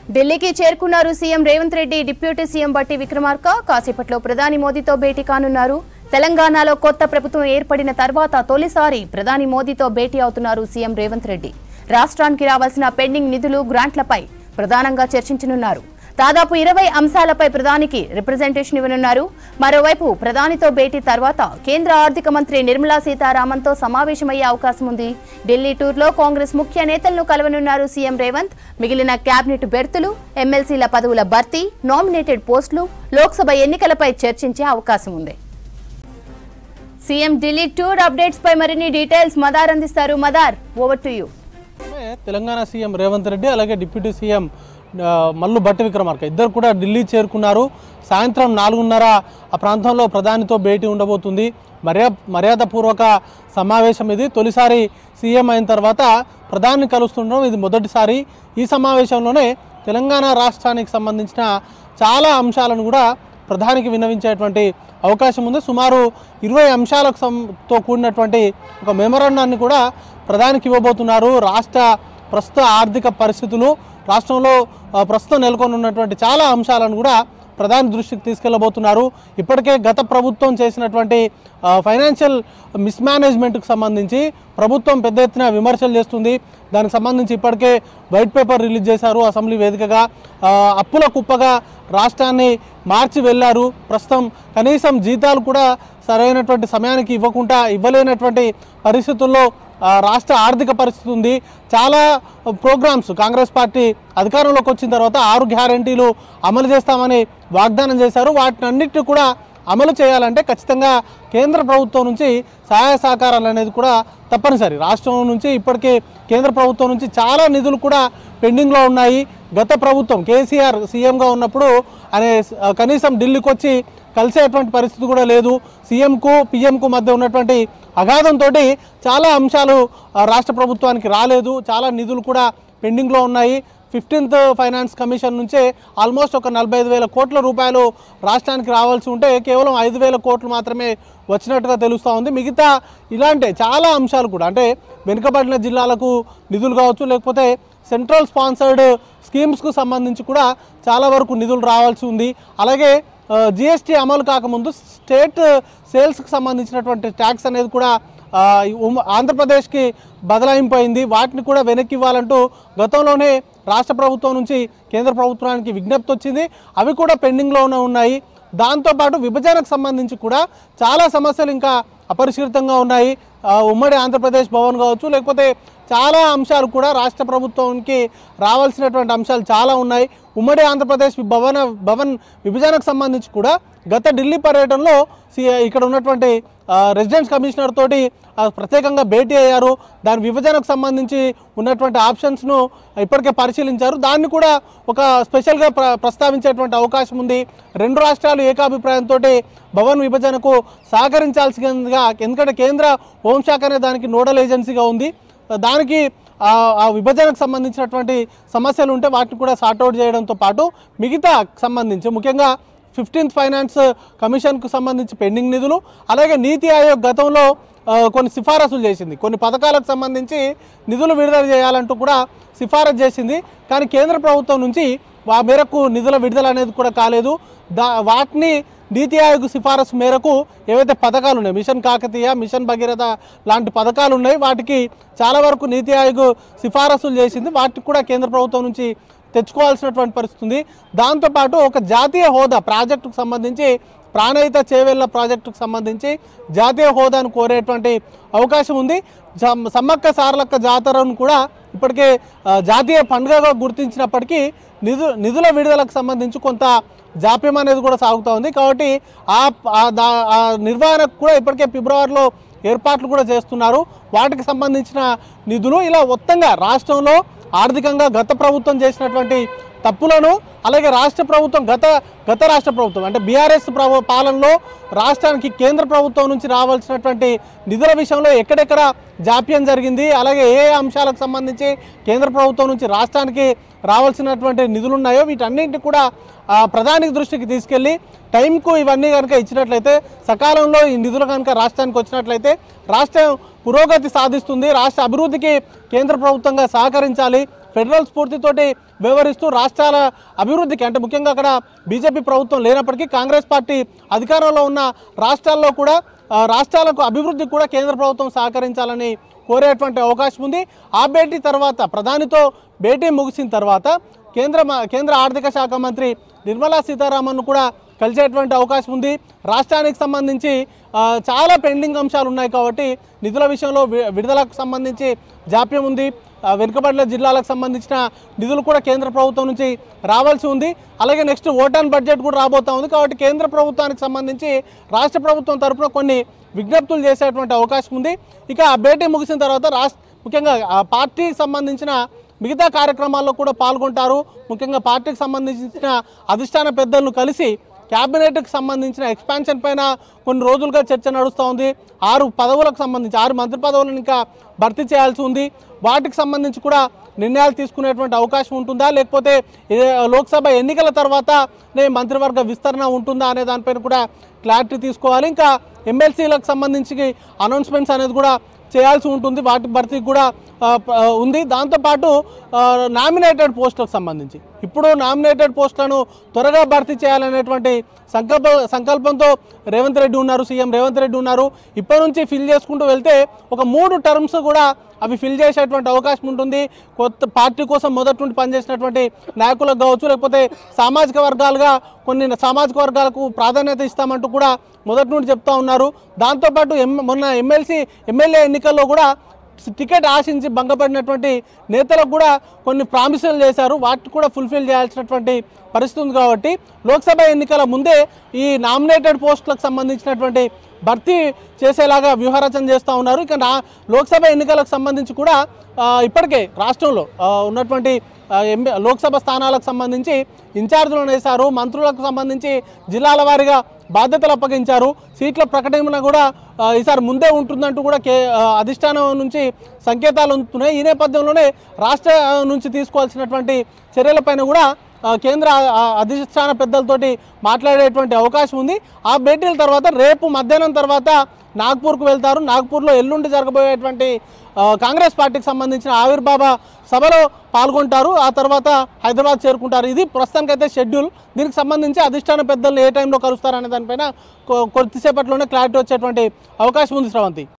ఢిల్లీకి చేరుకున్నారు CM Revanth Reddy deputy CM Bhatti Vikramarka కాసేపట్లో ప్రధాని మోదీతో భేటీ కానున్నారు తెలంగాణలో కొత్త ప్రభుత్వం ఏర్పడిన తర్వాత తొలిసారి ప్రధాని మోదీతో భేటీ అవుతున్నారు సీఎం రేవంత్ రెడ్డి రాష్ట్రానికి రావాల్సిన పెండింగ్ నిధులు గ్రాంట్లపై ప్రధానంగా చర్చించనున్నారు దాదాపు ఇరవై అంశాలపై ప్రధానికి రిప్రజెంటేషన్ ఇవ్వనున్నారు మరోవైపు ప్రధానితో భేటీ తర్వాత కేంద్ర ఆర్థిక మంత్రి నిర్మలా సీతారామన్తో సమావేశమయ్యే అవకాశం ఉంది ఢిల్లీ టూర్లో కాంగ్రెస్ ముఖ్య నేతలను కలవనున్నారు సీఎం రేవంత్ మిగిలిన కేబినెట్ బెర్తులు ఎమ్మెల్సీల పదవుల భర్తీ నామినేటెడ్ పోస్టులు లోక్సభ ఎన్నికలపై చర్చించే అవకాశం ఉంది సీఎం ఢిల్లీ టూర్ అప్డేట్స్ పై మరిన్ని డీటెయిల్స్ మదార్ అందిస్తారు మదార్ ఓవర్ టు యూ ఆమె తెలంగాణ సీఎం రేవంత్ రెడ్డి అలాగే డిప్యూటీ సీఎం ఆ, మల్లు భట్టి విక్రమార్క ఇద్దరు కూడా ఢిల్లీ చేరుకున్నారు సాయంత్రం నాలుగున్నర ఆ ప్రాంతంలో ప్రధానితో భేటీ ఉండబోతుంది మర్యా మర్యాదపూర్వక సమావేశం ఇది తొలిసారి సీఎం అయిన తర్వాత ప్రధాని కలుస్తుండడం ఇది మొదటిసారి ఈ సమావేశంలోనే తెలంగాణ రాష్ట్రానికి సంబంధించిన చాలా అంశాలను కూడా ప్రధానికి విన్నవించేటువంటి అవకాశం ఉంది సుమారు ఇరవై అంశాలకు సం- తో కూడినటువంటి ఒక మెమరాండాన్ని కూడా ప్రధానికి ఇవ్వబోతున్నారు రాష్ట్ర ప్రస్తుత ఆర్థిక పరిస్థితులు రాష్ట్రంలో ఆ, ప్రస్తుతం నెలకొని ఉన్నటువంటి చాలా అంశాలను కూడా ప్రధాని దృష్టికి తీసుకెళ్లబోతున్నారు ఇప్పటికే గత ప్రభుత్వం చేసినటువంటి ఆ, ఫైనాన్షియల్ మిస్మేనేజ్మెంట్కి సంబంధించి ప్రభుత్వం పెద్ద ఎత్తున విమర్శలు చేస్తుంది దానికి సంబంధించి ఇప్పటికే వైట్ పేపర్ రిలీజ్ చేశారు అసెంబ్లీ వేదికగా ఆ, అప్పుల కుప్పగా రాష్ట్రాన్ని మార్చి వెళ్ళారు ప్రస్తుతం కనీసం జీతాలు కూడా సరైనటువంటి సమయానికి ఇవ్వకుండా ఇవ్వలేనటువంటి పరిస్థితుల్లో ఆ, రాష్ట్ర ఆర్థిక పరిస్థితి ఉంది చాలా ప్రోగ్రామ్స్ కాంగ్రెస్ పార్టీ అధికారంలోకి వచ్చిన తర్వాత ఆరు గ్యారంటీలు అమలు చేస్తామని వాగ్దానం చేశారు వాటిని అన్నిటిని కూడా అమలు చేయాలంటే ఖచ్చితంగా కేంద్ర ప్రభుత్వం నుంచి సహాయ సహకారాలు అనేది కూడా తప్పనిసరి రాష్ట్రం నుంచి ఇప్పటికే కేంద్ర ప్రభుత్వం నుంచి చాలా నిధులు కూడా పెండింగ్లో ఉన్నాయి గత ప్రభుత్వం కేసీఆర్ సీఎంగా ఉన్నప్పుడు అనే ఆ, కనీసం ఢిల్లీకి వచ్చి కలిసేటువంటి పరిస్థితి కూడా లేదు సీఎంకు పిఎంకు మధ్య ఉన్నటువంటి అగాధంతో చాలా అంశాలు ఆ, రాష్ట్ర ప్రభుత్వానికి రాలేదు చాలా నిధులు కూడా పెండింగ్లో ఉన్నాయి ఫిఫ్టీన్త్ ఫైనాన్స్ కమిషన్ నుంచే ఆల్మోస్ట్ ఒక నలభై ఐదు వేల కోట్ల రూపాయలు రాష్ట్రానికి రావాల్సి ఉంటే కేవలం ఐదు వేల కోట్లు మాత్రమే వచ్చినట్టుగా తెలుస్తూ ఉంది మిగతా ఇలాంటి చాలా అంశాలు కూడా అంటే వెనుకబడిన జిల్లాలకు నిధులు కావచ్చు లేకపోతే సెంట్రల్ స్పాన్సర్డ్ స్కీమ్స్కు సంబంధించి కూడా చాలా వరకు నిధులు రావాల్సి ఉంది అలాగే జిఎస్టీ అమలు కాకముందు స్టేట్ సేల్స్కి సంబంధించినటువంటి ట్యాక్స్ అనేది కూడా ఆ, ఈ ఉమ్మ- ఆంధ్రప్రదేశ్కి బదలాయింపు అయింది వాటిని కూడా వెనక్కి ఇవ్వాలంటూ గతంలోనే రాష్ట్ర ప్రభుత్వం నుంచి కేంద్ర ప్రభుత్వానికి విజ్ఞప్తి వచ్చింది అవి కూడా పెండింగ్లోనే ఉన్నాయి దాంతోపాటు విభజనకు సంబంధించి కూడా చాలా సమస్యలు ఇంకా అపరిష్కృతంగా ఉన్నాయి ఆ, ఉమ్మడి ఆంధ్రప్రదేశ్ భవన్ కావచ్చు లేకపోతే చాలా అంశాలు కూడా రాష్ట్ర ప్రభుత్వానికి రావాల్సినటువంటి అంశాలు చాలా ఉన్నాయి ఉమ్మడి ఆంధ్రప్రదేశ్ భవన భవన్ విభజనకు సంబంధించి కూడా గత ఢిల్లీ పర్యటనలో సి ఇక్కడ ఉన్నటువంటి రెసిడెన్స్ కమిషనర్ తోటి ఆ, ప్రత్యేకంగా భేటీ అయ్యారు దాని విభజనకు సంబంధించి ఉన్నటువంటి ఆప్షన్స్ను ఇప్పటికే పరిశీలించారు దాన్ని కూడా ఒక స్పెషల్గా ప్ర ప్రస్తావించేటువంటి అవకాశం ఉంది రెండు రాష్ట్రాలు ఏకాభిప్రాయంతో భవన్ విభజనకు సహకరించాల్సిందిగా ఎందుకంటే కేంద్ర హోంశాఖ అనే దానికి నోడల్ ఏజెన్సీగా ఉంది దానికి ఆ ఆ విభజనకు సంబంధించినటువంటి సమస్యలు ఉంటే వాటిని కూడా సార్ట్అవుట్ చేయడంతో పాటు మిగతా సంబంధించి ముఖ్యంగా ఫిఫ్టీన్త్ ఫైనాన్స్ కమిషన్కు సంబంధించి పెండింగ్ నిధులు అలాగే నీతి ఆయోగ్ గతంలో ఆ, కొన్ని సిఫారసులు చేసింది కొన్ని పథకాలకు సంబంధించి నిధులు విడుదల చేయాలంటూ కూడా సిఫారసు చేసింది కానీ కేంద్ర ప్రభుత్వం నుంచి ఆ మేరకు నిధుల విడుదల అనేది కూడా కాలేదు దా వాటిని నీతి ఆయోగ్ సిఫారసు మేరకు ఏవైతే పథకాలు ఉన్నాయి మిషన్ కాకతీయ మిషన్ భగీరథ లాంటి పథకాలు ఉన్నాయి వాటికి చాలా వరకు నీతి ఆయోగ్ సిఫారసులు చేసింది వాటికి కూడా కేంద్ర ప్రభుత్వం నుంచి తెచ్చుకోవాల్సినటువంటి పరిస్థితి ఉంది దాంతోపాటు ఒక జాతీయ హోదా ప్రాజెక్టుకు సంబంధించి ప్రాణహిత చేవెళ్ల ప్రాజెక్టుకు సంబంధించి జాతీయ హోదాను కోరేటువంటి అవకాశం ఉంది జమ్- సమ్మక్క సారలక్క జాతరను కూడా ఇప్పటికే ఆ, జాతీయ పండుగగా గుర్తించినప్పటికీ నిధు నిధుల విడుదలకు సంబంధించి కొంత జాప్యం అనేది కూడా సాగుతూ ఉంది కాబట్టి ఆ ఆ దా- ఆ నిర్వహణకు కూడా ఇప్పటికే ఫిబ్రవరిలో ఏర్పాట్లు కూడా చేస్తున్నారు వాటికి సంబంధించిన నిధులు ఇలా మొత్తంగా రాష్ట్రంలో ఆర్థికంగా గత ప్రభుత్వం చేసినటువంటి తప్పులను అలాగే రాష్ట్ర ప్రభుత్వం గత గత రాష్ట్ర ప్రభుత్వం అంటే బీఆర్ఎస్ ప్రభు పాలనలో రాష్ట్రానికి కేంద్ర ప్రభుత్వం నుంచి రావాల్సినటువంటి నిధుల విషయంలో ఎక్కడెక్కడ జాప్యం జరిగింది అలాగే ఏ ఏ అంశాలకు సంబంధించి కేంద్ర ప్రభుత్వం నుంచి రాష్ట్రానికి రావాల్సినటువంటి నిధులు ఉన్నాయో వీటన్నింటినీ కూడా ఆ, ప్రధాని దృష్టికి తీసుకెళ్ళి టైంకు ఇవన్నీ కనుక ఇచ్చినట్లయితే సకాలంలో ఈ నిధులు కనుక రాష్ట్రానికి వచ్చినట్లయితే రాష్ట్రం పురోగతి సాధిస్తుంది రాష్ట్ర అభివృద్ధికి కేంద్ర ప్రభుత్వంగా సహకరించాలి ఫెడరల్ స్ఫూర్తితోటి వ్యవహరిస్తూ రాష్ట్రాల అభివృద్ధికి అంటే ముఖ్యంగా అక్కడ బీజేపీ ప్రభుత్వం లేనప్పటికీ కాంగ్రెస్ పార్టీ అధికారంలో ఉన్న రాష్ట్రాల్లో కూడా ఆ, రాష్ట్రాలకు అభివృద్ధికి కూడా కేంద్ర ప్రభుత్వం సహకరించాలని కోరేటువంటి అవకాశం ఉంది ఆ భేటీ తర్వాత ప్రధానితో భేటీ ముగిసిన తర్వాత కేంద్ర మ- కేంద్ర ఆర్థిక శాఖ మంత్రి నిర్మలా సీతారామన్ కూడా కలిసేటువంటి అవకాశం ఉంది రాష్ట్రానికి సంబంధించి ఆ, చాలా పెండింగ్ అంశాలు ఉన్నాయి కాబట్టి నిధుల విషయంలో వి- విడుదలకు సంబంధించి జాప్యం ఉంది ఆ, వెనుకబడిన జిల్లాలకు సంబంధించిన నిధులు కూడా కేంద్ర ప్రభుత్వం నుంచి రావాల్సి ఉంది అలాగే నెక్స్ట్ ఓటాన్ బడ్జెట్ కూడా రాబోతా ఉంది కాబట్టి కేంద్ర ప్రభుత్వానికి సంబంధించి రాష్ట్ర ప్రభుత్వం తరపున కొన్ని విజ్ఞప్తులు చేసేటువంటి అవకాశం ఉంది ఇక ఆ భేటీ ముగిసిన తర్వాత రాష్ట్ర ముఖ్యంగా ఆ పార్టీకి సంబంధించిన మిగతా కార్యక్రమాల్లో కూడా పాల్గొంటారు ముఖ్యంగా పార్టీకి సంబంధించిన అధిష్టాన పెద్దలను కలిసి క్యాబినెట్కి సంబంధించిన ఎక్స్పాన్షన్ పైన కొన్ని రోజులుగా చర్చ నడుస్తూ ఉంది ఆరు పదవులకు సంబంధించి ఆరు మంత్రి పదవులను ఇంకా భర్తీ చేయాల్సి ఉంది వాటికి సంబంధించి కూడా నిర్ణయాలు తీసుకునేటువంటి అవకాశం ఉంటుందా లేకపోతే ఏ లోక్సభ ఎన్నికల తర్వాత నే మంత్రివర్గ విస్తరణ ఉంటుందా అనే దానిపైన కూడా క్లారిటీ తీసుకోవాలి ఇంకా ఎమ్మెల్సీలకు సంబంధించి అనౌన్స్మెంట్స్ అనేది కూడా చేయాల్సి ఉంటుంది వాటి భర్తీకి కూడా ఆ, ప- ఆ, ఉంది దాంతోపాటు నామినేటెడ్ పోస్టులకు సంబంధించి ఇప్పుడు నామినేటెడ్ పోస్టులను త్వరగా భర్తీ చేయాలనేటువంటి సంకల్ప సంకల్పంతో రేవంత్ రెడ్డి ఉన్నారు సీఎం రేవంత్ రెడ్డి ఉన్నారు ఇప్పటి నుంచి ఫిల్ చేసుకుంటూ వెళ్తే ఒక మూడు టర్మ్స్ కూడా అవి ఫిల్ చేసేటువంటి అవకాశం ఉంటుంది కొత్త పార్టీ కోసం మొదటి నుండి పనిచేసినటువంటి నాయకులకు కావచ్చు లేకపోతే సామాజిక వర్గాలుగా కొన్ని సామాజిక వర్గాలకు ప్రాధాన్యత ఇస్తామంటూ కూడా మొదటి నుండి చెప్తా ఉన్నారు దాంతోపాటు ఎం మొన్న ఎమ్మెల్సీ ఎమ్మెల్యే ఎన్నికల్లో కూడా టికెట్ ఆశించి భంగపడినటువంటి నేతలకు కూడా కొన్ని ప్రామిసులు చేశారు వాటిని కూడా ఫుల్ఫిల్ చేయాల్సినటువంటి పరిస్థితి ఉంది కాబట్టి లోక్సభ ఎన్నికల ముందే ఈ నామినేటెడ్ పోస్టులకు సంబంధించినటువంటి భర్తీ చేసేలాగా వ్యూహరచన చేస్తూ ఉన్నారు ఇక నా లోక్సభ ఎన్నికలకు సంబంధించి కూడా ఆ, ఇప్పటికే రాష్ట్రంలో ఆ, ఉన్నటువంటి ఆ, ఎంపీ లోక్సభ స్థానాలకు సంబంధించి ఇన్ఛార్జీలను వేశారు మంత్రులకు సంబంధించి జిల్లాల వారీగా బాధ్యతలు అప్పగించారు సీట్ల ప్రకటన కూడా ఆ, ఈసారి ముందే ఉంటుందంటూ కూడా కే ఆ, అధిష్టానం నుంచి సంకేతాలు అందుతున్నాయి ఈ నేపథ్యంలోనే రాష్ట్ర ఆ, నుంచి తీసుకోవాల్సినటువంటి చర్యలపైన కూడా ఆ, కేంద్ర ఆ, అధిష్టాన పెద్దలతోటి మాట్లాడేటువంటి అవకాశం ఉంది ఆ భేటీల తర్వాత రేపు మధ్యాహ్నం తర్వాత నాగ్పూర్కు వెళ్తారు నాగ్పూర్లో ఎల్లుండి జరగబోయేటువంటి ఆ, కాంగ్రెస్ పార్టీకి సంబంధించిన ఆవిర్భావ సభలో పాల్గొంటారు ఆ తర్వాత హైదరాబాద్ చేరుకుంటారు ఇది ప్రస్తుతానికైతే షెడ్యూల్ దీనికి సంబంధించి అధిష్టాన పెద్దలు ఏ టైంలో కలుస్తారనే దానిపైన కొ- కొద్దిసేపట్లోనే క్లారిటీ వచ్చేటువంటి అవకాశం ఉంది శ్రవంతి